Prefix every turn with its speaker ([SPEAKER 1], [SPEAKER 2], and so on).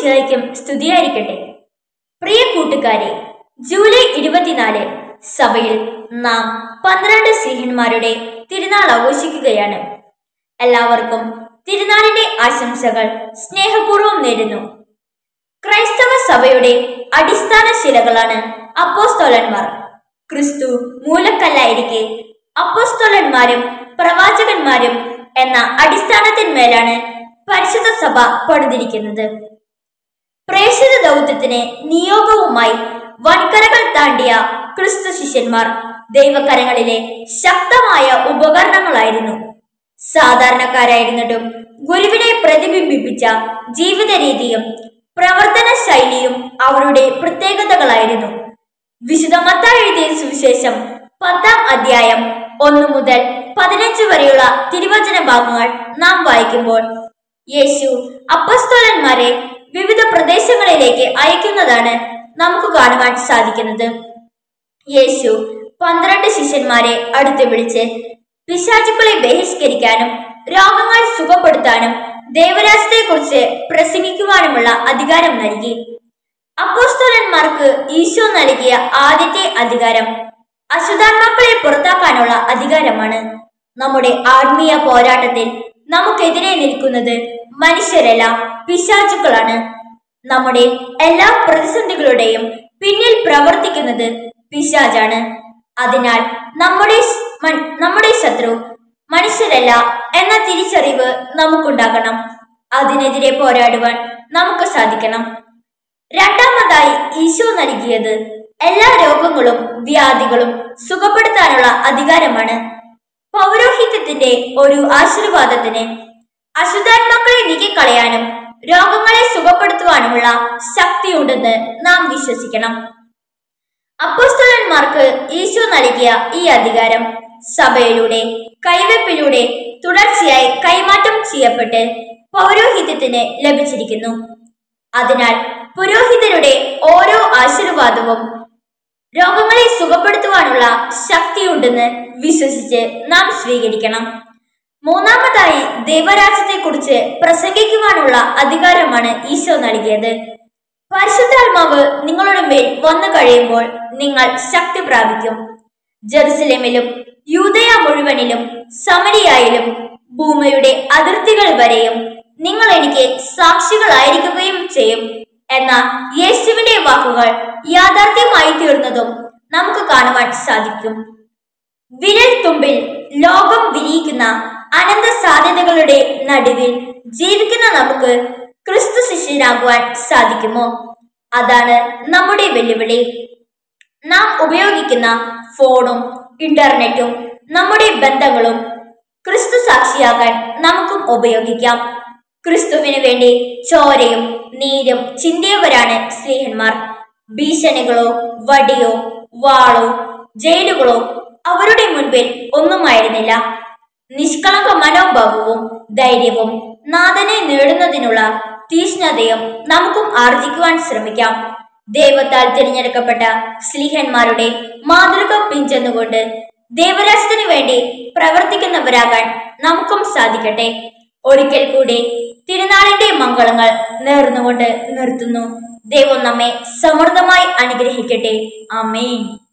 [SPEAKER 1] മിശിഹായ്ക്കും സ്തുതിയായിരിക്കട്ടെ പ്രിയ കൂട്ടുകാരെ ജൂലൈ ഇരുപത്തിനാല് സഭയിൽ നാം പന്ത്രണ്ട് സിംഹന്മാരുടെ തിരുനാൾ ആഘോഷിക്കുകയാണ് എല്ലാവർക്കും തിരുനാളിന്റെ ആശംസകൾ സ്നേഹപൂർവ്വം നേരുന്നു ക്രൈസ്തവ സഭയുടെ അടിസ്ഥാന ശിലകളാണ് അപ്പോസ്തോലന്മാർ ക്രിസ്തു മൂലക്കല്ലായിരിക്കെ അപ്പോസ്തോലന്മാരും പ്രവാചകന്മാരും എന്ന അടിസ്ഥാനത്തിന്മേലാണ് പരിശുദ്ധ സഭ പണിതിരിക്കുന്നത് പ്രേക്ഷിത ദൗത്യത്തിന് നിയോഗവുമായി വൻകരകൾ താണ്ടിയ ക്രിസ്തു ശിഷ്യന്മാർ ദൈവകരങ്ങളിലെ ശക്തമായ ഉപകരണങ്ങളായിരുന്നു സാധാരണക്കാരായിരുന്നിട്ടും ഗുരുവിനെ പ്രതിബിംബിപ്പിച്ച ജീവിത രീതിയും പ്രവർത്തന ശൈലിയും അവരുടെ പ്രത്യേകതകളായിരുന്നു വിശുദ്ധ മത്തായി എഴുതിയ സുവിശേഷം പത്താം അധ്യായം ഒന്നു മുതൽ പതിനഞ്ച് വരെയുള്ള തിരുവചന ഭാഗങ്ങൾ നാം വായിക്കുമ്പോൾ യേശു അപ്പസ്തോലന്മാരെ വിവിധ പ്രദേശങ്ങളിലേക്ക് അയക്കുന്നതാണ് നമുക്ക് കാണുവാൻ സാധിക്കുന്നത് യേശു പന്ത്രണ്ട് ശിഷ്യന്മാരെ അടുത്ത് വിളിച്ച് പിശാചുക്കളെ ബഹിഷ്കരിക്കാനും രോഗങ്ങൾ സുഖപ്പെടുത്താനും ദേവരാജ്യത്തെക്കുറിച്ച് പ്രസംഗിക്കുവാനുമുള്ള അധികാരം നൽകി അപ്പോസ്തോലന്മാർക്ക് ഈശോ നൽകിയ ആദ്യത്തെ അധികാരം അശുദ്ധാത്മാക്കളെ പുറത്താക്കാനുള്ള അധികാരമാണ് നമ്മുടെ ആത്മീയ പോരാട്ടത്തിൽ നമുക്കെതിരെ നിൽക്കുന്നത് മനുഷ്യരല്ല പിശാചുക്കളാണ് നമ്മുടെ എല്ലാ പ്രതിസന്ധികളുടെയും പിന്നിൽ പ്രവർത്തിക്കുന്നത് പിശാചാണ് അതിനാൽ നമ്മുടെ സ്- മൻ- നമ്മുടെ ശത്രു മനുഷ്യരല്ല എന്ന തിരിച്ചറിവ് നമുക്കുണ്ടാകണം അതിനെതിരെ പോരാടുവാൻ നമുക്ക് സാധിക്കണം രണ്ടാമതായി ഈശോ നൽകിയത് എല്ലാ രോഗങ്ങളും വ്യാധികളും സുഖപ്പെടുത്താനുള്ള അധികാരമാണ് പൗരോഹിത്യത്തിന്റെ ഒരു ആശീർവാദത്തിന് അശുദ്ധാത്മാക്കളെ നീക്കിക്കളയാനും രോഗങ്ങളെ സുഖപ്പെടുത്തുവാനുമുള്ള ശക്തിയുണ്ടെന്ന് നാം വിശ്വസിക്കണം അപ്പോസ്തലന്മാർക്ക് ഈശോ നൽകിയ ഈ അധികാരം സഭയിലൂടെ കൈവെപ്പിലൂടെ തുടർച്ചയായി കൈമാറ്റം ചെയ്യപ്പെട്ട് പൗരോഹിത്യത്തിന് ലഭിച്ചിരിക്കുന്നു അതിനാൽ പുരോഹിതരുടെ ഓരോ ആശീർവാദവും രോഗങ്ങളെ സുഖപ്പെടുത്തുവാനുള്ള ശക്തിയുണ്ടെന്ന് വിശ്വസിച്ച് നാം സ്വീകരിക്കണം മൂന്നാമതായി ദൈവരാജ്യത്തെക്കുറിച്ച് പ്രസംഗിക്കുവാനുള്ള അധികാരമാണ് ഈശോ നൽകിയത് പരിശുദ്ധാത്മാവ് നിങ്ങളുടെ മേൽ വന്നു കഴിയുമ്പോൾ നിങ്ങൾ ശക്തി പ്രാപിക്കും ജെറുസലേമിലും യൂതയ മുഴുവനിലും സമരിയായാലും ഭൂമിയുടെ അതിർത്തികൾ വരെയും നിങ്ങൾ എനിക്ക് സാക്ഷികളായിരിക്കുകയും ചെയ്യും എന്ന യേശുവിന്റെ വാക്കുകൾ യാഥാർത്ഥ്യമായി തീർന്നതും നമുക്ക് കാണുവാൻ സാധിക്കും വിരൽ തുമ്പിൽ ലോകം വിരിയിക്കുന്ന അനന്ത സാധ്യതകളുടെ നടുവിൽ ജീവിക്കുന്ന നമുക്ക് ക്രിസ്തു ശിഷ്യനാകുവാൻ സാധിക്കുമോ അതാണ് നമ്മുടെ വെല്ലുവിളി നാം ഉപയോഗിക്കുന്ന ഫോണും ഇന്റർനെറ്റും നമ്മുടെ ബന്ധങ്ങളും ക്രിസ്തു സാക്ഷിയാകാൻ നമുക്കും ഉപയോഗിക്കാം ക്രിസ്തുവിന് വേണ്ടി ചോരയും നീരും ചിന്തിയവരാണ് സ്ത്രീഹന്മാർ ഭീഷണികളോ വടിയോ വാളോ ജയിലുകളോ അവരുടെ മുൻപിൽ ഒന്നുമായിരുന്നില്ല നിഷ്കളങ്ക മനോഭാവവും ധൈര്യവും നാഥനെ നേടുന്നതിനുള്ള തീഷ്ണതയും നമുക്കും ആർജിക്കുവാൻ ശ്രമിക്കാം ദൈവത്താൽ തിരഞ്ഞെടുക്കപ്പെട്ട സ്ലീഹന്മാരുടെ മാതൃക പിഞ്ചെന്നുകൊണ്ട് ദേവരാജ്യത്തിനു വേണ്ടി പ്രവർത്തിക്കുന്നവരാകാൻ നമുക്കും സാധിക്കട്ടെ ഒരിക്കൽ കൂടി തിരുനാളിന്റെ മംഗളങ്ങൾ നേർന്നുകൊണ്ട് നിർത്തുന്നു ദൈവം നമ്മെ സമൃദ്ധമായി അനുഗ്രഹിക്കട്ടെ ആമേൻ